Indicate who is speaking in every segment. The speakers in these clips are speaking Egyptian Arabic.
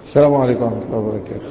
Speaker 1: السلام عليكم ورحمة الله وبركاته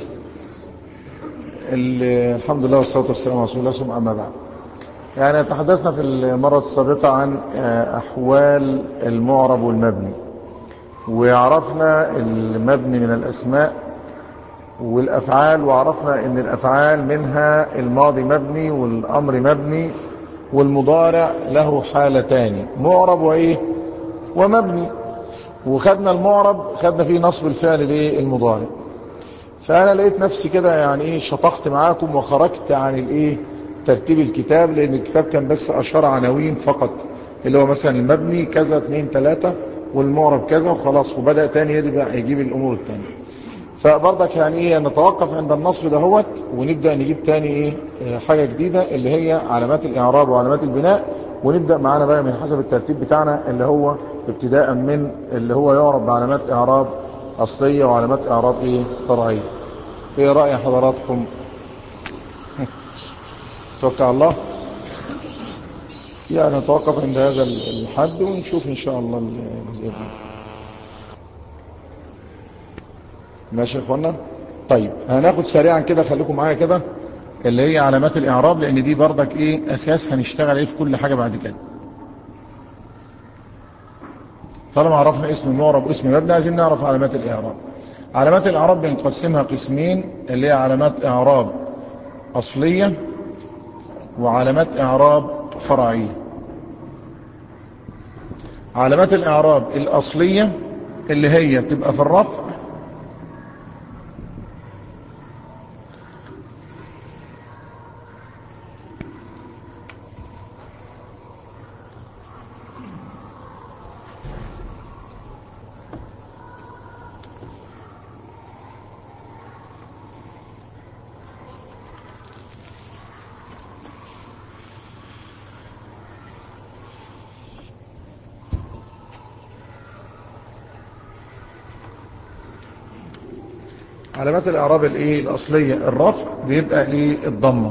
Speaker 1: الحمد لله والصلاة والسلام على رسول الله ثم أما بعد يعني تحدثنا في المرة السابقة عن أحوال المعرب والمبني وعرفنا المبني من الأسماء والأفعال وعرفنا أن الأفعال منها الماضي مبني والأمر مبني والمضارع له حالتان معرب وإيه ومبني وخدنا المعرب خدنا فيه نصب الفعل للمضارع فأنا لقيت نفسي كده يعني إيه شطقت معاكم وخرجت عن الإيه ترتيب الكتاب لأن الكتاب كان بس أشار عناوين فقط اللي هو مثلا المبني كذا اتنين تلاتة والمعرب كذا وخلاص وبدأ تاني يرجع يجيب الأمور التانية فبرضك يعني ايه نتوقف عند النصب دهوت ونبدأ نجيب تاني ايه حاجة جديدة اللي هي علامات الاعراب وعلامات البناء ونبدأ معانا بقى من حسب الترتيب بتاعنا اللي هو ابتداء من اللي هو يعرب بعلامات اعراب اصلية وعلامات اعراب ايه فرعية ايه رأي حضراتكم توقع الله يعني نتوقف عند هذا الحد ونشوف ان شاء الله الجزئية ماشي يا اخوانا طيب هناخد سريعا كده خليكم معايا كده اللي هي علامات الاعراب لان دي بردك ايه اساس هنشتغل ايه في كل حاجة بعد كده طالما عرفنا اسم المعرب واسم مبني عايزين نعرف علامات الاعراب علامات الاعراب بنقسمها قسمين اللي هي علامات اعراب اصلية وعلامات اعراب فرعية علامات الاعراب الاصلية اللي هي بتبقى في الرفع علامات الاعراب الايه الاصليه الرفع بيبقى ايه الضمه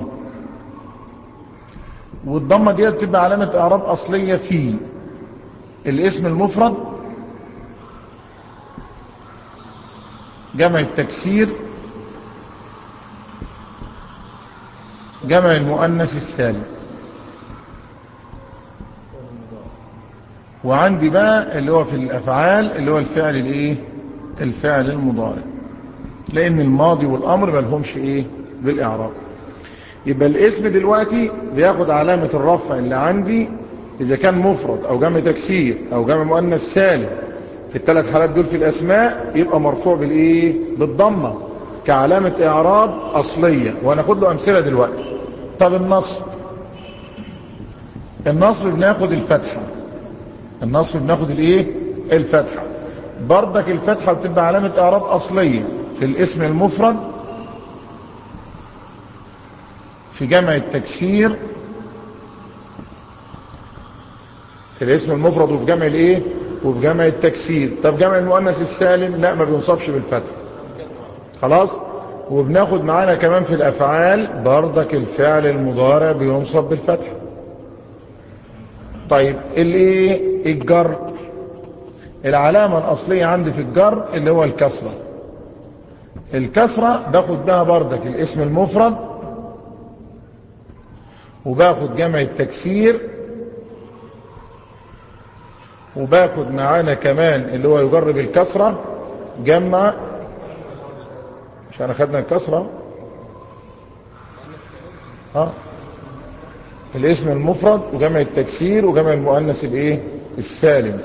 Speaker 1: والضمه دي بتبقى علامه اعراب اصليه في الاسم المفرد جمع التكسير جمع المؤنث السالم وعندي بقى اللي هو في الافعال اللي هو الفعل الايه الفعل المضارع لان الماضي والامر ما لهمش ايه بالاعراب يبقى الاسم دلوقتي بياخد علامة الرفع اللي عندي اذا كان مفرد او جمع تكسير او جمع مؤنث سالم في الثلاث حالات دول في الاسماء يبقى مرفوع بالايه بالضمه كعلامة اعراب اصلية وهناخد له امثله دلوقتي طب النصب النصب بناخد الفتحه النصب بناخد الايه الفتحه بردك الفتحه بتبقى علامة اعراب اصليه في الاسم المفرد في جمع التكسير في الاسم المفرد وفي جمع الايه وفي جمع التكسير طب جمع المؤنث السالم لا ما بينصبش بالفتح خلاص وبناخد معانا كمان في الافعال بردك الفعل المضارع بينصب بالفتح طيب الايه الجر العلامة الأصلية عندي في الجر اللي هو الكسرة الكسرة باخد بها بردك الاسم المفرد وباخد جمع التكسير وباخد معانا كمان اللي هو يجرب الكسرة جمع مش انا خدنا الكسرة ها الاسم المفرد وجمع التكسير وجمع المؤنث الايه السالم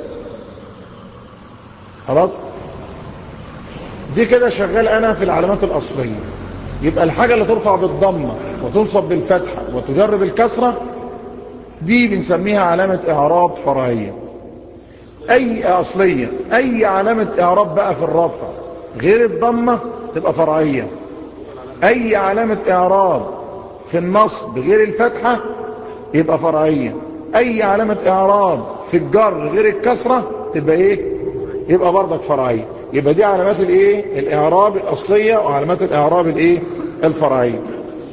Speaker 1: خلاص دي كده شغال انا في العلامات الاصليه يبقى الحاجه اللي ترفع بالضمه وتنصب بالفتحه وتجر بالكسره دي بنسميها علامه اعراب فرعيه اي اصليه اي علامه اعراب بقى في الرفع غير الضمه تبقى فرعيه اي علامه اعراب في النصب غير الفتحه يبقى فرعيه اي علامه اعراب في الجر غير الكسره تبقى ايه يبقى برضك فرعيه يبقى دي علامات الايه الاعراب الاصليه وعلامات الاعراب الايه الفرعيه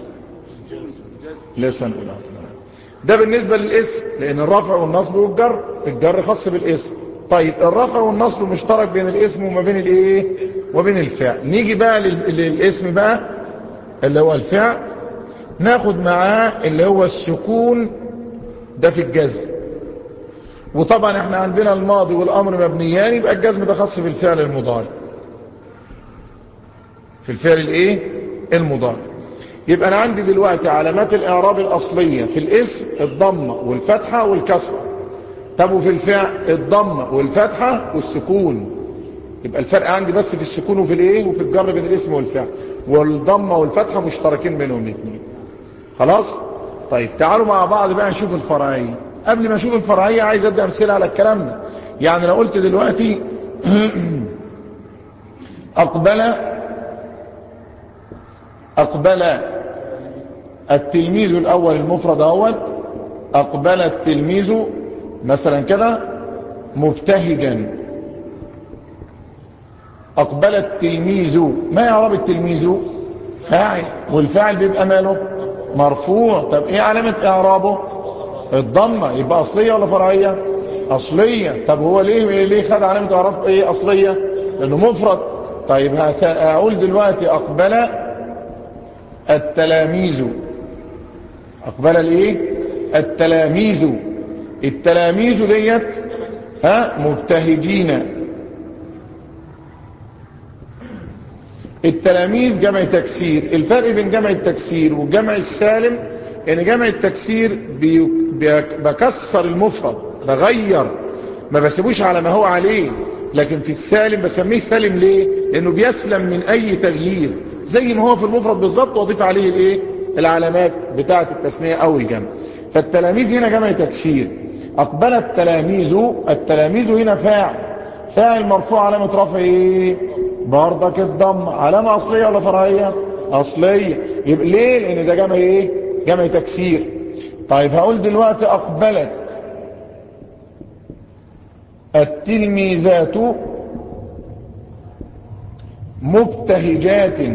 Speaker 1: لسه نقولها ده بالنسبه للاسم لان الرفع والنصب والجر الجر خاص بالاسم طيب الرفع والنصب مشترك بين الاسم وما بين الايه وبين الفعل نيجي بقى للاسم بقى اللي هو الفعل ناخد معاه اللي هو السكون ده في الجزم وطبعا احنا عندنا الماضي والامر مبنيان يبقى الجزم ده خاص بالفعل المضارع في الفعل الايه المضارع يبقى انا عندي دلوقتي علامات الاعراب الاصليه في الاسم الضمه والفتحه والكسره طب وفي الفعل الضمه والفتحه والسكون يبقى الفرق عندي بس في السكون وفي الايه وفي الجر بين الاسم والفعل والضمه والفتحه مشتركين بينهم الاثنين خلاص طيب تعالوا مع بعض بقى نشوف الفرعيه قبل ما اشوف الفرعيه عايز ادي امثله على الكلام ده يعني لو قلت دلوقتي اقبل اقبل التلميذ الاول المفرد اول اقبل التلميذ مثلا كده مبتهجا اقبل التلميذ ما يعرب التلميذ فاعل والفاعل بيبقى ماله مرفوع طب ايه علامه اعرابه الضمه يبقى اصليه ولا فرعيه اصليه طب هو ليه ليه خد علامه اعراب ايه اصليه لانه مفرد طيب هقول دلوقتي اقبل التلاميذ اقبل الايه التلاميذ التلاميذ ديت ها مبتهجين التلاميذ جمع تكسير الفرق بين جمع التكسير وجمع السالم ان جمع التكسير بكسر المفرد بغير ما بسيبوش على ما هو عليه لكن في السالم بسميه سالم ليه لانه بيسلم من اي تغيير زي ما هو في المفرد بالظبط واضيف عليه الايه العلامات بتاعه التثنيه او الجمع فالتلاميذ هنا جمع تكسير اقبل التلاميذ التلاميذ هنا فاعل فاعل مرفوع علامه رفعه ايه برضك الضم علامه اصليه ولا فرعيه اصليه يبقى ليه لان ده جمع ايه جمع تكسير طيب هقول دلوقتي اقبلت التلميذات مبتهجات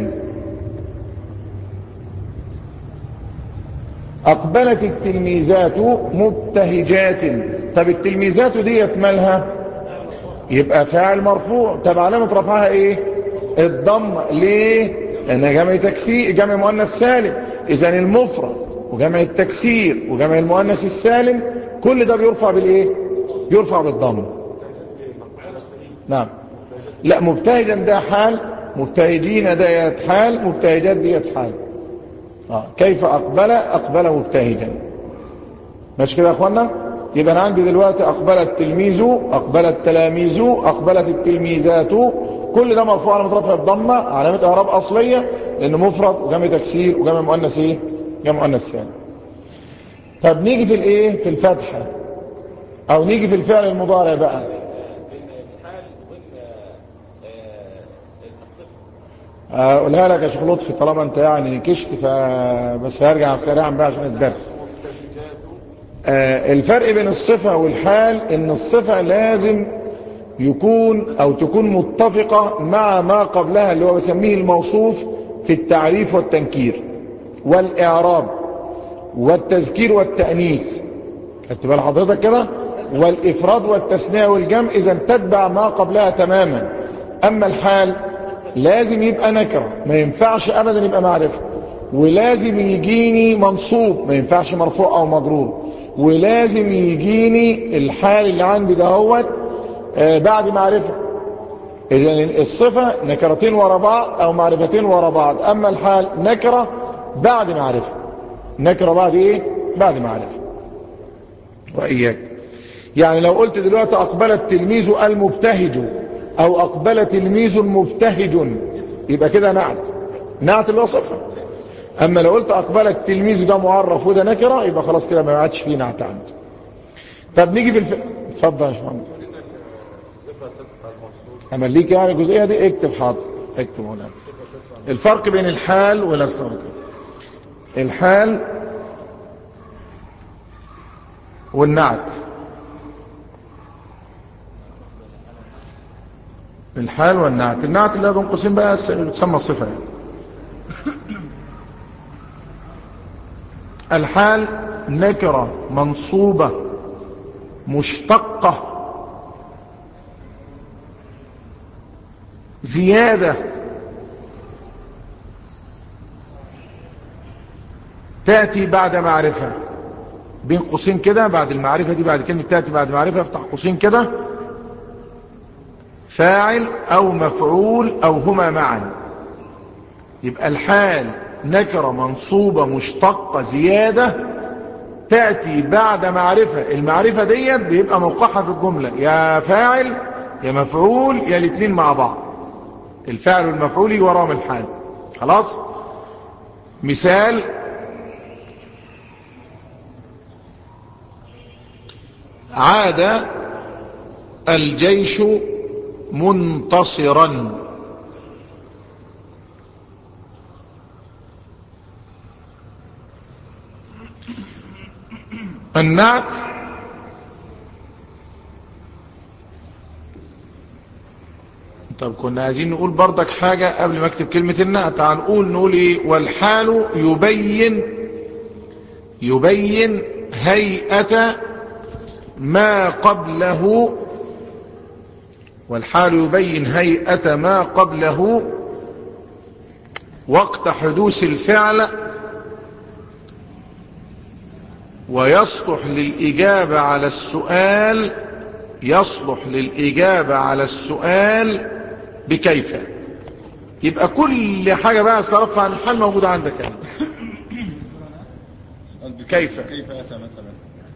Speaker 1: أقبلت التلميذات مبتهجات طب التلميذات ديت مالها يبقى فاعل مرفوع طب علامة رفعها ايه الضم ليه لأنها جمع تكسير جمع مؤنث سالم إذا المفرد وجمع التكسير وجمع المؤنث السالم كل ده بيرفع بالايه يرفع بالضم نعم لا مبتهجا ده حال مبتهجين ديت حال مبتهجات ديت حال آه. كيف أقبل أقبل مبتهجا ماشي كده يا أخوانا يبقى أنا عندي دلوقتي أقبل التلميذ أقبل التلاميذ أقبلت التلميذات كل ده مرفوع على مترفع الضمة علامة إعراب أصلية لأنه مفرد وجمع تكسير وجمع مؤنث إيه جمع مؤنث سالم طب نيجي في الإيه في الفتحة أو نيجي في الفعل المضارع بقى اقولها لك يا شيخ لطفي طالما انت يعني كشت فبس هرجع سريعا بقى عشان الدرس آه الفرق بين الصفة والحال ان الصفة لازم يكون او تكون متفقة مع ما قبلها اللي هو بسميه الموصوف في التعريف والتنكير والاعراب والتذكير والتأنيث خدت بال حضرتك كده والافراد والتثنية والجمع اذا تتبع ما قبلها تماما اما الحال لازم يبقى نكرة ما ينفعش ابدا يبقى معرفة ولازم يجيني منصوب ما ينفعش مرفوع او مجرور ولازم يجيني الحال اللي عندي دهوت آه بعد معرفة اذا الصفة نكرتين ورا بعض او معرفتين ورا بعض اما الحال نكرة بعد معرفة نكرة بعد ايه بعد معرفة واياك يعني لو قلت دلوقتي اقبل التلميذ المبتهج او اقبل تلميذ مبتهج يبقى كده نعت نعت اللي هو صفه اما لو قلت اقبل التلميذ ده معرف وده نكره يبقى خلاص كده ما عادش فيه نعت عندي طب نيجي في الف... اتفضل يا باشمهندس اما ليك يعني الجزئيه دي اكتب حاضر اكتب هنا الفرق بين الحال والاستمرار الحال والنعت الحال والنعت النعت اللي بين قوسين بقى بتسمى صفة يعني. الحال نكرة منصوبة مشتقة زيادة تأتي بعد معرفة بين قوسين كده بعد المعرفة دي بعد كلمة تأتي بعد معرفة افتح قوسين كده فاعل أو مفعول أو هما معا يبقى الحال نكرة منصوبة مشتقة زيادة تأتي بعد معرفة المعرفة ديت بيبقى موقعها في الجملة يا فاعل يا مفعول يا الاثنين مع بعض الفاعل والمفعول وراهم الحال خلاص مثال عاد الجيش منتصرا النعت طب كنا عايزين نقول بردك حاجة قبل ما اكتب كلمة النعت هنقول نقول ايه والحال يبين يبين هيئة ما قبله والحال يبين هيئة ما قبله وقت حدوث الفعل ويصلح للإجابة على السؤال يصلح للإجابة على السؤال بكيف يبقى كل حاجة بقى استرفع عن الحال موجودة عندك يعني. كيف
Speaker 2: كيف أتى مثلا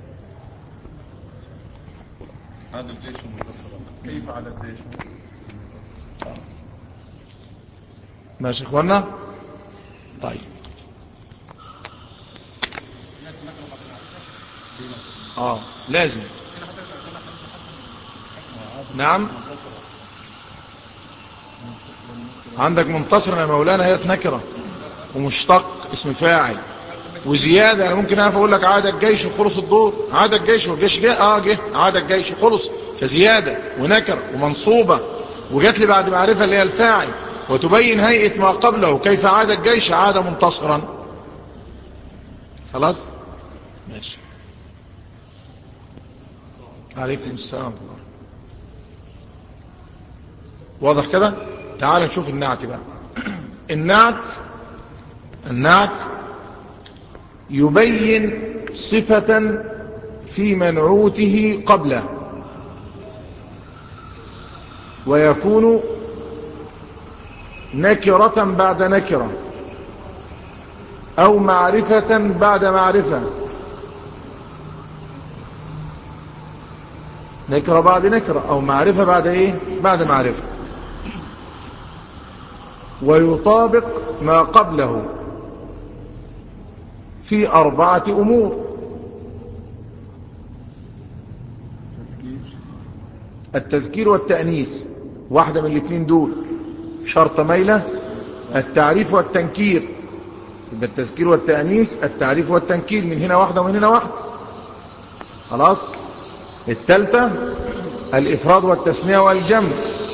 Speaker 2: عاد الجيش منتصرا كيف عاد الجيش
Speaker 1: ماشي اخوانا طيب اه لازم نعم عندك منتصر يا مولانا هي نكرة ومشتق اسم فاعل وزيادة انا ممكن اقف اقول لك عاد الجيش وخلص الدور عاد الجيش والجيش جه اه جه عاد الجيش وخلص فزيادة ونكرة ومنصوبة وجات لي بعد معرفة اللي هي الفاعل وتبين هيئة ما قبله كيف عاد الجيش عاد منتصرا خلاص ماشي عليكم السلام ورحمة الله واضح كده تعال نشوف النعت بقى النعت النعت يبين صفة في منعوته قبله ويكون نكرة بعد نكرة أو معرفة بعد معرفة نكرة بعد نكرة أو معرفة بعد إيه بعد معرفة ويطابق ما قبله في أربعة أمور التذكير والتأنيس واحدة من الاثنين دول شرط ميلة التعريف والتنكير يبقى التذكير والتأنيس التعريف والتنكير من هنا واحدة ومن هنا واحدة خلاص الثالثة الإفراد والتثنية والجمع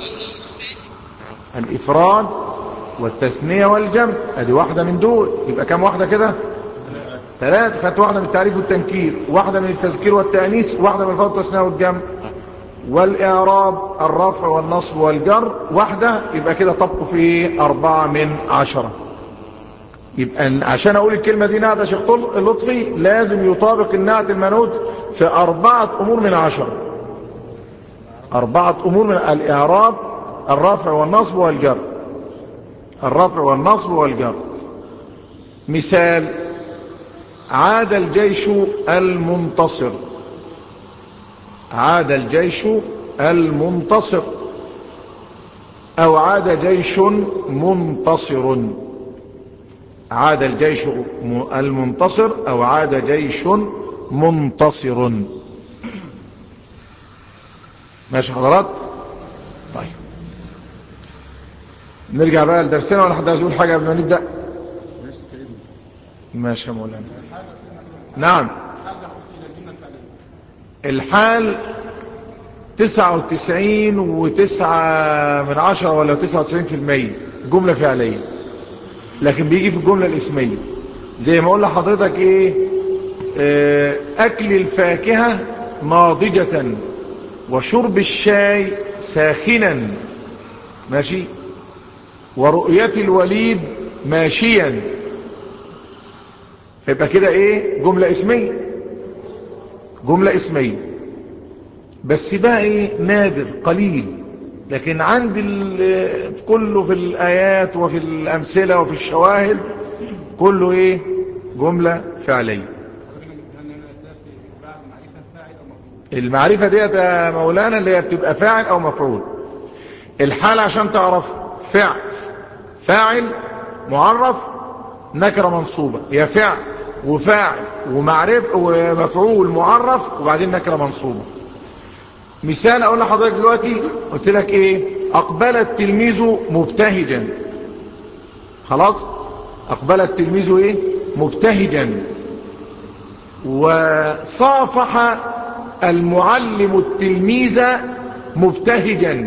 Speaker 1: الإفراد والتثنية والجمع ادي واحدة من دول يبقى كم واحدة كده ثلاث خدت واحدة من التعريف والتنكير واحدة من التذكير والتأنيس واحدة من الإفراد والتثنية والجمع والإعراب الرفع والنصب والجر واحدة يبقى كده طبقوا في أربعة من عشرة يبقى عشان أقول الكلمة دي نعت يا شيخ لطفي لازم يطابق النعت المنوت في أربعة أمور من عشرة أربعة أمور من الإعراب الرفع والنصب والجر الرفع والنصب والجر مثال عاد الجيش المنتصر عاد الجيش المنتصر أو عاد جيش منتصر عاد الجيش المنتصر أو عاد جيش منتصر ماشي حضرات طيب نرجع بقى لدرسنا ولا حد عايز يقول حاجة قبل ما نبدأ ماشي يا مولانا نعم الحال تسعة وتسعين وتسعة من عشرة ولا تسعة وتسعين في المية جملة فعلية لكن بيجي في الجملة الاسمية زي ما اقول لحضرتك ايه اه اكل الفاكهة ناضجة وشرب الشاي ساخنا ماشي ورؤية الوليد ماشيا فيبقى كده ايه جملة اسمية جملة اسمية بس بقى ايه نادر قليل لكن عند ال- كله في الآيات وفي الأمثلة وفي الشواهد كله ايه جملة فعلية المعرفة ديت يا مولانا اللي هي بتبقى فاعل او مفعول الحال عشان تعرف فعل فاعل معرف نكرة منصوبة هي فعل وفاعل ومعرف ومفعول معرف وبعدين نكرة منصوبة مثال اقول لحضرتك دلوقتي قلت لك ايه اقبل التلميذ مبتهجا خلاص اقبل التلميذ ايه مبتهجا وصافح المعلم التلميذ مبتهجا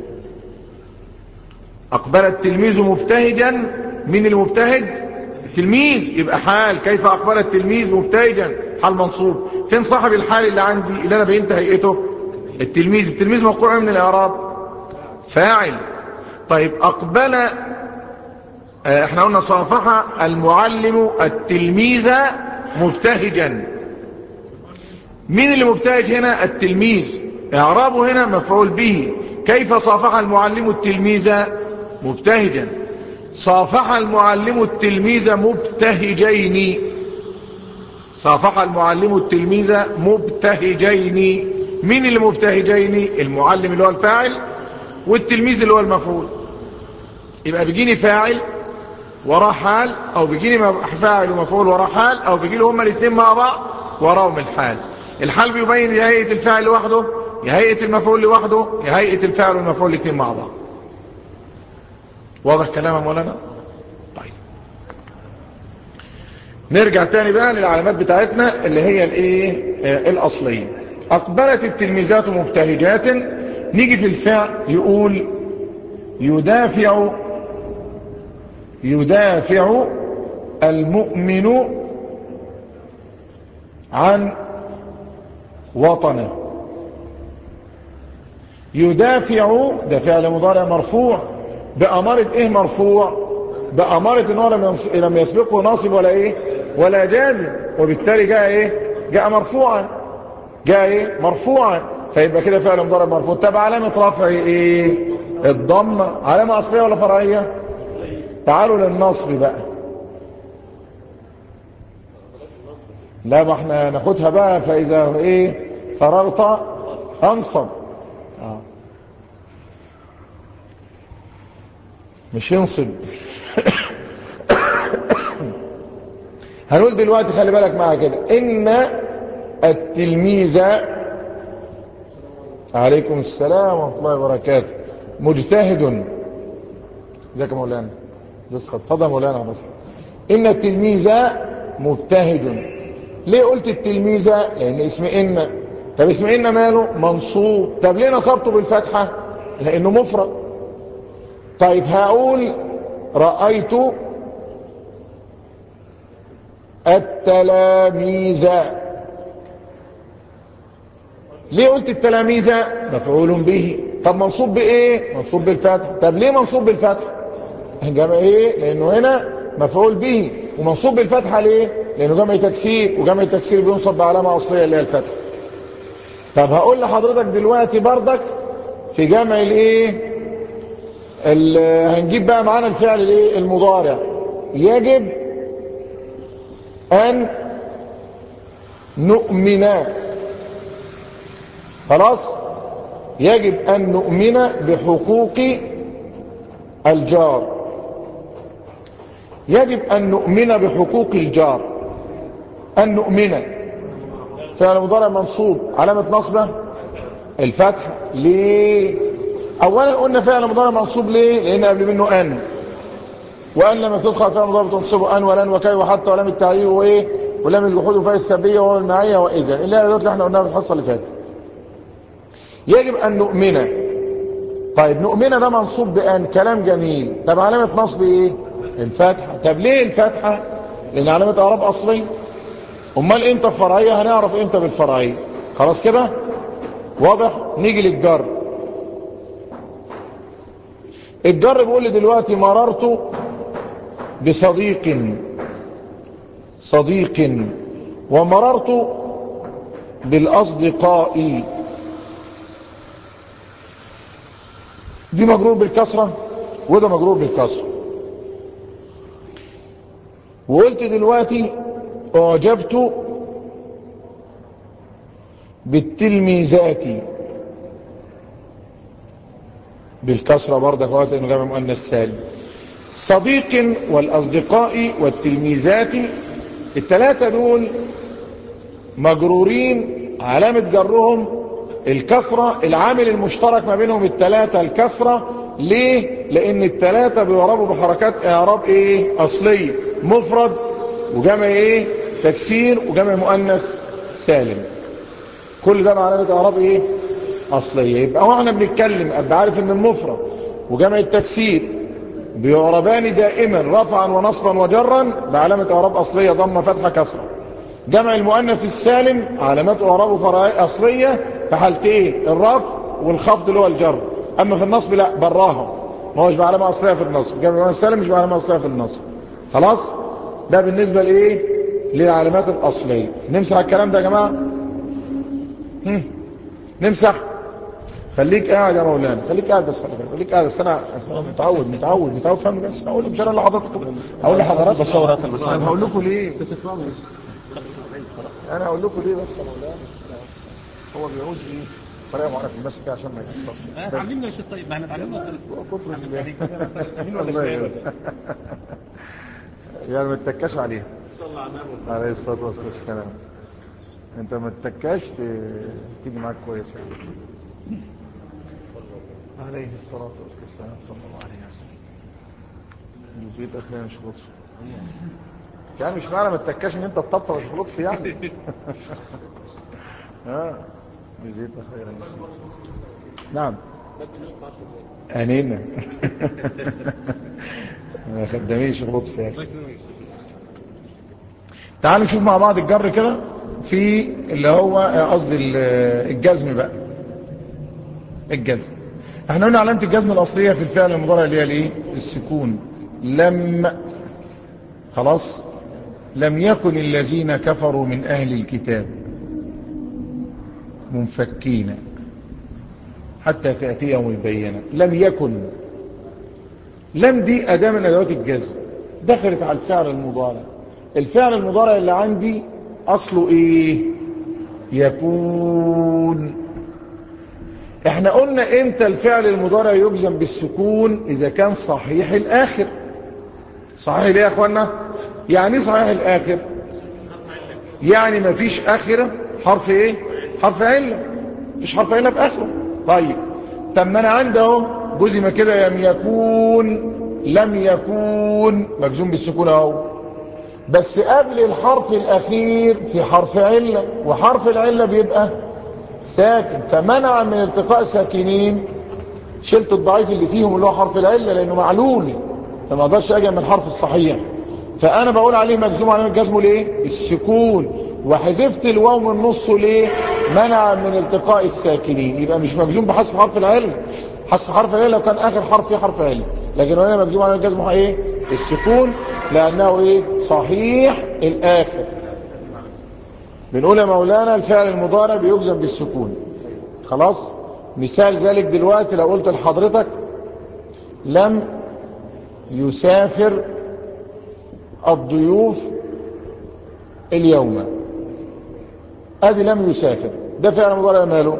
Speaker 1: اقبل التلميذ مبتهجا من المبتهج التلميذ يبقى حال كيف اقبل التلميذ مبتهجا حال منصوب فين صاحب الحال اللي عندي اللي انا بينت هيئته التلميذ التلميذ موقوع من الاعراب فاعل طيب اقبل آه، احنا قلنا صافح المعلم التلميذ مبتهجا مين اللي مبتهج هنا التلميذ اعرابه هنا مفعول به كيف صافح المعلم التلميذ مبتهجا صافح المعلم التلميذ مبتهجين صافح المعلم التلميذ مبتهجين مين اللي مبتهجين المعلم اللي هو الفاعل والتلميذ اللي هو المفعول يبقى بيجيني فاعل وراه حال او بيجيني فاعل ومفعول وراه حال او بيجي هما الاثنين مع بعض وراهم الحال الحال بيبين يا هيئه الفاعل لوحده يا هيئه المفعول لوحده يا هيئه الفاعل والمفعول الاثنين مع بعض واضح كلام يا مولانا طيب نرجع تاني بقى للعلامات بتاعتنا اللي هي الايه آه، الاصليه اقبلت التلميذات مبتهجات نيجي في الفعل يقول يدافع يدافع المؤمن عن وطنه يدافع ده فعل مضارع مرفوع بأمارة ايه مرفوع بأمارة ان هو لم ينص- لم يسبقه ناصب ولا ايه ولا جازم وبالتالي جاء ايه جاء مرفوعا جاء ايه مرفوعا فيبقى كده فعل مضارع مرفوع طب علامة رفع ايه الضمة علامة اصلية ولا فرعية تعالوا للنصب بقى لا ما احنا ناخدها بقى فاذا ايه فرغت فانصب آه. مش ينصب هنقول دلوقتي خلي بالك معايا كده ان التلميذ عليكم السلام ورحمه الله وبركاته مجتهد ازيك يا مولانا ازيك اتفضل يا مولانا بس ان التلميذ مجتهد ليه قلت التلميذ لان اسم ان طب اسم ان ماله منصوب طب ليه نصبته بالفتحه لانه مفرد طيب هقول رايت التلاميذ ليه قلت التلاميذ مفعول به طب منصوب بايه منصوب بالفتح طب ليه منصوب بالفتح جمع ايه لانه هنا مفعول به ومنصوب بالفتحه ليه لانه جمع تكسير وجمع التكسير بينصب بعلامه اصليه اللي هي الفتحه طب هقول لحضرتك دلوقتي بردك في جمع الايه ال- هنجيب بقى معانا الفعل الايه المضارع يجب ان نؤمن خلاص يجب ان نؤمن بحقوق الجار يجب ان نؤمن بحقوق الجار ان نؤمن فعل مضارع منصوب علامة نصبه الفتح ليه اولا قلنا فعل مضارع منصوب ليه لان قبل منه ان وان لما تدخل فعل مضارع تنصبه ان ولن وكي وحتى ولام التعيين وايه ولام الجحود وفاء السبيه وهو المعيه واذا اللي هي اللي احنا قلناها في الحصه اللي فاتت يجب ان نؤمن طيب نؤمن ده منصوب بان كلام جميل طب علامه نصب ايه الفتحه طب ليه الفتحه لان علامه اعراب اصلي امال امتى الفرعيه هنعرف امتى بالفرعيه خلاص كده واضح نيجي للجر الجر بيقول لي دلوقتي مررت بصديق صديق ومررت بالأصدقاء دي مجرور بالكسرة وده مجرور بالكسرة وقلت دلوقتي أعجبت بالتلميذات بالكسرة برضك وقت انه جمع مؤنث سالم صديق والأصدقاء والتلميذات الثلاثة دول مجرورين علامة جرهم الكسرة العامل المشترك ما بينهم الثلاثة الكسرة ليه؟ لأن الثلاثة بيعربوا بحركات إعراب إيه؟ أصلية مفرد وجمع إيه؟ تكسير وجمع مؤنث سالم كل ده بعلامة إعراب إيه؟ أصلية يبقى هو احنا بنتكلم أبقى عارف إن المفرد وجمع التكسير بيعربان دائما رفعا ونصبا وجرا بعلامة إعراب أصلية ضمة فتحة كسرة جمع المؤنث السالم علامات إعرابه فرعية أصلية في حالتين الرفع والخفض اللي هو الجر أما في النصب لا براها ما هوش بعلامة أصلية في النصب جمع المؤنث السالم مش بعلامة أصلية في النصب خلاص ده بالنسبة لإيه للعلامات الأصلية نمسح الكلام ده يا جماعة هم. نمسح خليك قاعد يا مولانا خليك قاعد بس خليك قاعد بس انا أنا متعود متعود متعود فهمني بس هقول مش انا اللي حضرتكم هقول لحضراتكم بس هقول لكم ليه انا هقول لكم ليه بس يا مولانا هو بيعوز ايه طريقه معينه في المسك عشان ما يكسرش بس.
Speaker 3: علمنا يا شيخ طيب ما احنا اتعلمنا خالص
Speaker 1: كتر ال-
Speaker 3: مين ولا
Speaker 1: الله
Speaker 3: شمال
Speaker 1: يعين. يعني ما تتكاش عليها
Speaker 3: صلى على النبي
Speaker 1: عليه الصلاه والسلام انت ما تتكاش ت- تيجي معاك كويس يعني عليه الصلاه والسلام صلى الله عليه وسلم جزئيه اخيرا مش لطف يعني مش معنى ما تتكاش ان انت تطبطب مش لطف يعني اه جزئيه اخيرا يا سيدي. نعم انينا ما خدميش لطف يا اخي تعالوا نشوف مع بعض الجر كده في اللي هو قصدي ال- الجزم بقى الجزم احنا قلنا علامة الجزم الأصلية في الفعل المضارع اللي هي الايه السكون لم خلاص لم يكن الذين كفروا من أهل الكتاب منفكين حتى تأتيهم البينة لم يكن لم دي أداة من أدوات الجزم دخلت على الفعل المضارع الفعل المضارع اللي عندي أصله إيه يكون احنا قلنا امتى الفعل المضارع يجزم بالسكون إذا كان صحيح الآخر صحيح ليه يا أخوانا يعني إيه صحيح الآخر يعني ما فيش آخرة حرف إيه حرف علة مفيش حرف علة في آخره طيب طب ما أنا عندي اهو جزم كده لم يكون لم يكون مجزوم بالسكون اهو بس قبل الحرف الأخير في حرف علة وحرف العلة بيبقى ساكن فمنع من التقاء ساكنين شلت الضعيف اللي فيهم اللي هو حرف العلة لأنه معلول فما اقدرش أجي من الحرف الصحيح فأنا بقول عليه مجزوم علامة جزمه ليه السكون وحذفت الواو من نصه ليه منع من التقاء الساكنين يبقى مش مجزوم بحذف حرف العلة حذف حرف العلة لو كان آخر حرف فيه حرف علة لكن هنا مجزوم علامة جزمه ايه السكون لأنه ايه صحيح الآخر بنقول يا مولانا الفعل المضارع بيجزم بالسكون خلاص مثال ذلك دلوقتي لو قلت لحضرتك لم يسافر الضيوف اليوم ادي لم يسافر ده فعل مضارع ماله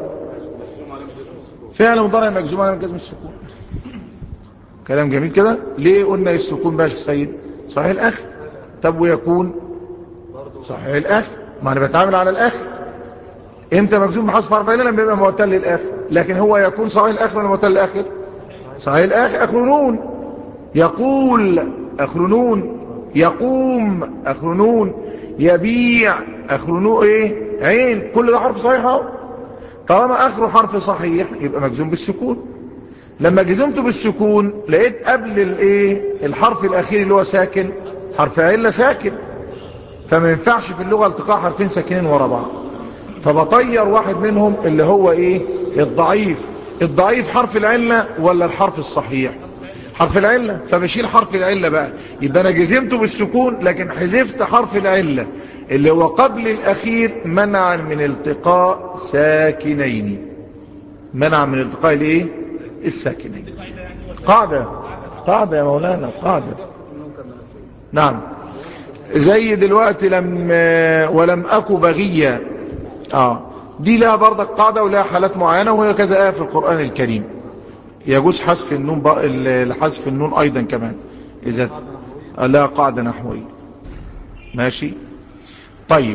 Speaker 1: فعل مضارع مجزوم على جزم السكون كلام جميل كده ليه قلنا السكون باشا سيد صحيح الاخر طب ويكون صحيح الاخر ما انا بتعامل على الاخر امتى مجزوم بحذف حرف عله لما يبقى معتل للاخر لكن هو يكون صحيح الاخر ولا معتل للاخر صحيح الاخر اخر نون يقول اخر نون يقوم اخر نون يبيع اخر نون ايه عين كل ده حرف صحيح اهو طالما اخره حرف صحيح يبقى مجزوم بالسكون لما جزمته بالسكون لقيت قبل الايه الحرف الاخير اللي هو ساكن حرف عله ساكن فما ينفعش في اللغة التقاء حرفين ساكنين ورا بعض فبطير واحد منهم اللي هو ايه الضعيف الضعيف حرف العلة ولا الحرف الصحيح حرف العلة فبشيل حرف العلة بقى يبقى انا جزمته بالسكون لكن حذفت حرف العلة اللي هو قبل الاخير منعا من التقاء ساكنين منع من التقاء الايه الساكنين قاعدة قاعدة يا مولانا قاعدة نعم زي دلوقتي لم ولم أكو بغية آه دي لها برضك قاعدة ولها حالات معينة وهي كذا آية في القرآن الكريم يجوز حذف النون بق... حذف النون أيضا كمان إذا لها قاعدة نحوية ماشي طيب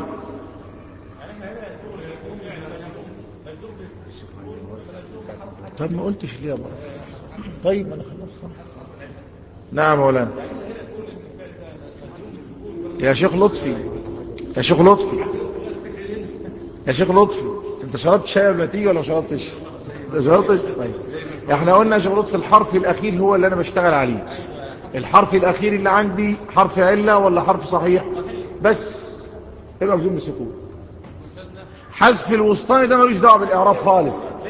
Speaker 1: طيب ما قلتش ليه يا بركة طيب انا خلصت نعم مولانا يا شيخ لطفي يا شيخ لطفي يا شيخ لطفي انت شربت شاي قبل ما تيجي ولا ما شربتش انت شربتش طيب احنا قلنا يا شيخ لطفي الحرف الاخير هو اللي انا بشتغل عليه الحرف الاخير اللي عندي حرف عله ولا حرف صحيح بس يبقى مجزوم بالسكون حذف الوسطاني ده ملوش دعوه بالاعراب خالص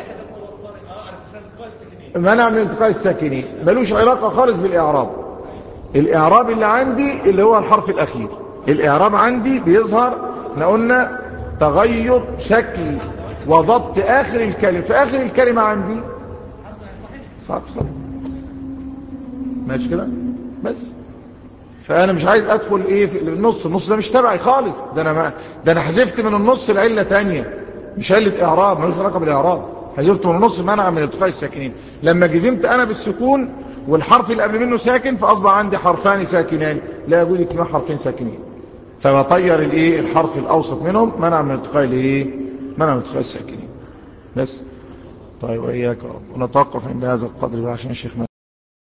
Speaker 1: منع من التقاء الساكنين ملوش علاقة خالص بالإعراب الإعراب اللي عندي اللي هو الحرف الأخير الإعراب عندي بيظهر احنا قلنا تغير شكل وضبط آخر الكلمة في آخر الكلمة عندي صح صح ماشي كده بس فأنا مش عايز أدخل إيه في النص النص ده مش تبعي خالص ده أنا ما ده أنا حذفت من النص العلة تانية مش علة إعراب ملوش علاقة بالإعراب حذفت من النص منع من التقاء الساكنين لما جزمت انا بالسكون والحرف اللي قبل منه ساكن فاصبح عندي حرفان ساكنان لا يجوز اجتماع حرفين ساكنين فبطير الايه الحرف الاوسط منهم منع من التقاء الايه منع من التقاء الساكنين بس طيب واياك يا رب ونتوقف عند هذا القدر بقى عشان الشيخ